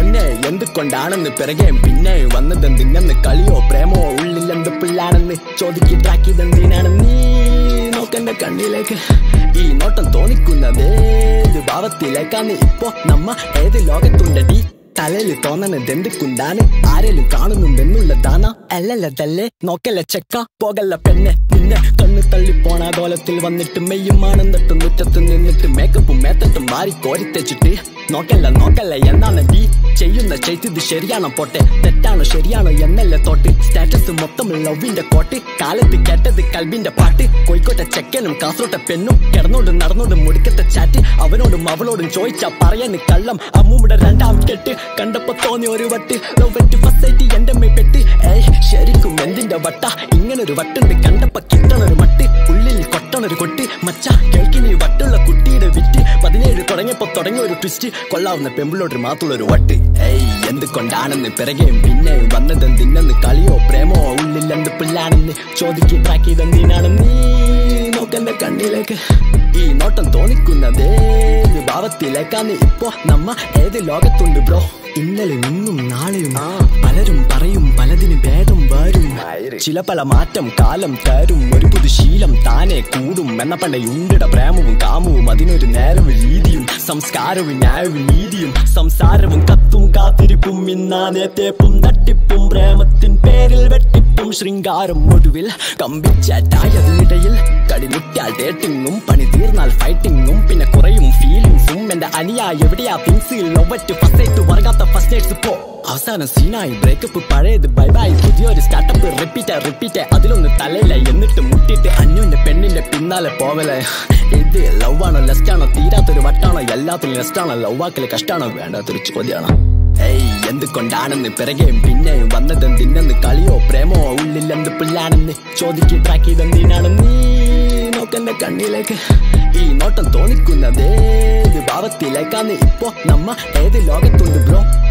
പിന്നെ എന്തുകൊണ്ടാണെന്ന് പിറകെ പിന്നെ വന്നതെന്തിനെന്ന് കളിയോ പ്രേമോ ഉള്ളിലെന്ത് പിള്ളാണെന്ന് ചോദിക്കിട്ടാക്കിയതെന്തിനാണ് നീ നോക്കണ്ട കണ്ണിലേക്ക് ഈ നോട്ടം തോന്നിക്കുന്നതേത് ഭാവത്തിലേക്കാണ് ഇപ്പോ നമ്മ ഏത് ലോകത്തുണ്ടടി തലയിൽ തോന്നണത് എന്തുകൊണ്ടാണ് ആരെങ്കിലും കാണുന്നുണ്ടെന്നുള്ളതാണ് അല്ലല്ലതല്ലേ നോക്കല്ല ചെക്ക പോകല്ല പെണ്ണെ നിന്നെ കണ്ണു തള്ളി പോണ കോലത്തിൽ വന്നിട്ട് മെയ്യും ആണെന്നിട്ട് മുറ്റത്ത് നിന്നിട്ട് മേക്കപ്പും മേത്തട്ടും മാറി കോരിത്തെച്ചിട്ട് നോക്കല്ല നോക്കല്ല എന്നാണ് നീ ചെയ്യുന്ന ചെയ്തത് ശരിയാണോ പോട്ടെ തെറ്റാണോ ശരിയാണോ എന്നല്ലേ തോട്ട് സ്റ്റാറ്റസ് മൊത്തം ലവിന്റെ കോട്ട് കാലത്ത് കേട്ടത് കൽബിന്റെ പാട്ട് കോഴിക്കോട്ടെ ചെക്കനും കാസർകോട്ടെ പെണ്ണും കിടന്നോണ്ടും നടന്നോണ്ടും മുടിക്കത്തെ ചാറ്റ് അവനോടും അവളോടും ചോദിച്ചാ പറയാൻ കള്ളം അമ്മൂമ്മയുടെ രണ്ടാം കെട്ട് കണ്ടപ്പോ തോന്നി ഒരു വട്ട് ലവ് ഫസ്റ്റ് എന്റെ മേ പെട്ട് ഏയ് ശരിക്കും എന്തിന്റെ വട്ട ഇങ്ങനൊരു വട്ടുണ്ട് കണ്ടപ്പോ കിട്ടണൊരു മട്ട് ഉള്ളിൽ കൊട്ടണൊരു കൊട്ട് മച്ച കേൾക്കിനി വട്ടുള്ള കുട്ടിയുടെ വിറ്റ് പതിനേഴ് തുടങ്ങിയപ്പോ തുടങ്ങിയ ഒരു ട്വിസ്റ്റ് കൊള്ളാവുന്ന പെമ്പിളോട്ട് മാത്രമുള്ള ഒരു വട്ട് ഏയ് എന്തുകൊണ്ടാണെന്ന് പിറകെയും പിന്നെയും വന്നതെന്തിനെന്ന് കളിയോ പ്രേമോ ഉള്ളിൽ എന്ത് പിള്ളാണെന്ന് ചോദിക്കിട്ടാക്കിയതെന്തിനാണ് നീ നോക്കണ്ട കണ്ണിലേക്ക് ഈ നോട്ടം തോന്നിക്കുന്നതേത് ഭാവത്തിലേക്കാണ് ഇപ്പോ നമ്മ ഏത് ലോകത്തുണ്ട് ബ്രോ ഇന്നലെ നിന്നും നാളെയും പലരും പറയും പലതിന് ഭേദം വരും ചില പല മാറ്റം കാലം തരും ഒരു പുതു ശീലം താനെ കൂടും എന്ന പണ്ടയുണ്ടിട പ്രേമവും കാമവും അതിനൊരു നേരവും രീതിയും സംസ്കാരവും ന്യായവും നീതിയും സംസാരവും കത്തും കാത്തിരിപ്പും ഇന്നാനെ തേപ്പും തട്ടിപ്പും പ്രേമത്തിൻ പേരിൽ വെട്ടിപ്പും ശൃംഗാരം ഒടുവിൽ കമ്പിച്ചാറ്റായി അതിനിടയിൽ കടിമുറ്റാൽ ഡേറ്റിങ്ങും പണി തീർന്നാൽ ഫൈറ്റിങ്ങും പിന്നെ കുറയും ഫീലിങ്സും എന്റെ അനിയ എവിടെയാ തിങ്സിൽ ലൊവറ്റ് ഫസ്റ്റ് വർഗാത്ത ഫസ്റ്റ് നൈറ്റ്സ് പോ അവസാനം സീനായി ബ്രേക്കപ്പ് പഴയത് ബൈ ബൈ പുതിയൊരു സ്റ്റാർട്ടപ്പ് റിപ്പീറ്റ് റിപ്പീറ്റ് അതിലൊന്ന് തലയില എന്നിട്ട് മുട്ടിയിട്ട് അന്യോന്റെ പെണ്ണിന്റെ പിന്നാലെ പോവലെ ഇത് ലവ് ആണോ ലെസ്റ്റ് ആണോ തീരാത്തൊരു വട്ടാണോ എല്ലാത്തിലും ലെസ്റ്റ് ആണോ ലവ് ആക്കല് കഷ്ടാണോ വേണ്ടാത്തൊരു ചോദ്യമാണ് ഏയ് എന്തുകൊണ്ടാണെന്ന് പിറകെയും പിന്നെയും വന്നതെന്തിനെന്ന് കളിയോ പ്രേമോ ഉള്ളിൽ എന്ത് പിള്ളാണെന്ന് ചോദിക്കിട്ടാക്കിയതെന്തിനാണ് നീ നോക്കണ്ട കണ്ണിലേക്ക് ഈ നോട്ടം തോന്നിക്കുന്നതേത് ഭാവത്തിലേക്കാണ് ഇപ്പോ നമ്മ ഏത് ലോകത്തുണ്ട് ബ്രോ